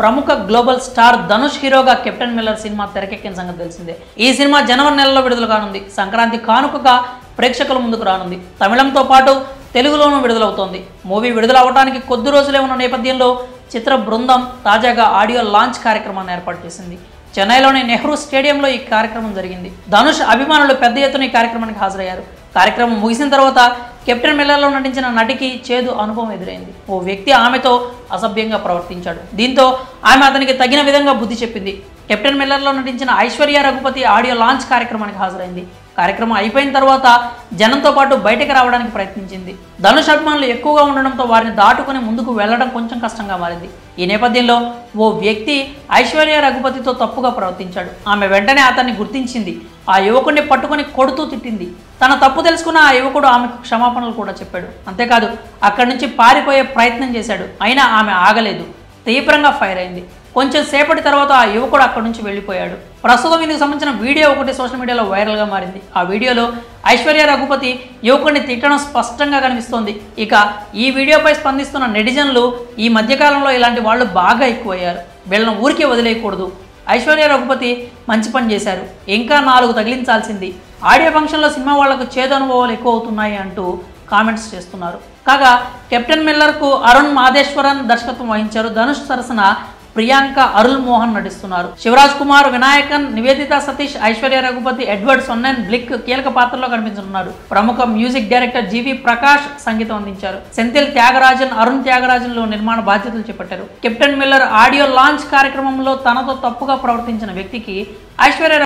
ప్రముఖ global star Dhanush హీరోగా captain Miller cinema తెరకెక్కిన సంగతి తెలిసిందే ఈ సినిమా జనవరి నెలలో విడుదల కానుంది సంక్రాంతి కానుకగా ప్రేక్షకుల ముందుకు రానుంది తమిళంతో పాటు తెలుగులోనూ విడుదలవుతోంది మూవీ విడుదల అవడానికి కొద్ది రోజులే ఉన్న నేపథ్యంలో చిత్ర బృందం తాజాగా ఆడియో లాంచ్ కార్యక్రమాన్ని ఏర్పాటు చేసింది చెన్నైలోని నెహ్రూ స్టేడియంలో ఈ కార్యక్రమం జరిగింది ధనుష్ అభిమానులు పెద్ద ఎత్తున ఈ కార్యక్రమానికి హాజరయ్యారు కార్యక్రమం ముగిసిన తర్వాత కెప్టెన్ మిల్లర్లో నటించిన నటికి చేదు అనుభవం ఎదురైంది ఓ వ్యక్తి ఆమెతో అసభ్యంగా ప్రవర్తించాడు దీంతో ఆమె అతనికి తగిన విధంగా బుద్ధి చెప్పింది కెప్టెన్ మిల్లర్లో నటించిన ఐశ్వర్య రఘుపతి ఆడియో లాంచ్ కార్యక్రమానికి హాజరైంది కార్యక్రమం అయిపోయిన తర్వాత జనంతో పాటు బయటకు రావడానికి ప్రయత్నించింది ధనుష్ అభిమానులు ఎక్కువగా ఉండడంతో వారిని దాటుకుని ముందుకు వెళ్లడం కొంచెం కష్టంగా మారింది ఈ నేపథ్యంలో ఓ వ్యక్తి ఐశ్వర్య రఘుపతితో తప్పుగా ప్రవర్తించాడు ఆమె వెంటనే అతన్ని గుర్తించింది ఆ యువకుడిని పట్టుకొని కొడుతూ తిట్టింది తన తప్పు తెలుసుకున్న ఆ యువకుడు ఆమెకు క్షమాపణలు కూడా చెప్పాడు అంతేకాదు అక్కడి నుంచి పారిపోయే ప్రయత్నం చేశాడు అయినా ఆమె ఆగలేదు తీవ్రంగా ఫైర్ అయింది కొంచెం సేపటి తర్వాత ఆ యువకుడు అక్కడి నుంచి వెళ్ళిపోయాడు ప్రస్తుతం ఇందుకు సంబంధించిన వీడియో ఒకటి సోషల్ మీడియాలో వైరల్గా మారింది ఆ వీడియోలో ఐశ్వర్య రఘుపతి యువకుడిని తిట్టడం స్పష్టంగా కనిపిస్తోంది ఇక ఈ వీడియోపై స్పందిస్తున్న నెటిజన్లు ఈ మధ్యకాలంలో ఇలాంటి వాళ్ళు బాగా ఎక్కువయ్యారు వీళ్ళని ఊరికే వదిలేయకూడదు ఐశ్వర్య రఘుపతి మంచి పని చేశారు ఇంకా నాలుగు తగిలించాల్సింది ఆడియో ఫంక్షన్లో సినిమా వాళ్లకు చేదు అనుభవాలు ఎక్కువ అవుతున్నాయి అంటూ కామెంట్స్ చేస్తున్నారు కాగా కెప్టెన్ మిల్లర్కు అరుణ్ మాధేశ్వరన్ దర్శకత్వం వహించారు ధనుష్ సరసన ప్రియాంక అరుల్ మోహన్ నటిస్తున్నారు Shivaraj Kumar Vinayakan Nivedita Satish Aishwarya Raghupathi Edward Sonnenblick కీలక పాత్రలో కనిపించనున్నారు ప్రముఖ మ్యూజిక్ డైరెక్టర్ జీవి ప్రకాష్ సంగీతం అందించారు సెంథిల్ త్యాగరాజన్ అరుణ్ త్యాగరాజన్లు నిర్మాణ బాధ్యతలు చేపట్టారు కెప్టెన్ మిల్లర్ ఆడియో లాంచ్ కార్యక్రమంలో తనతో తప్పుగా ప్రవర్తించిన వ్యక్తికి ఐశ్వర్య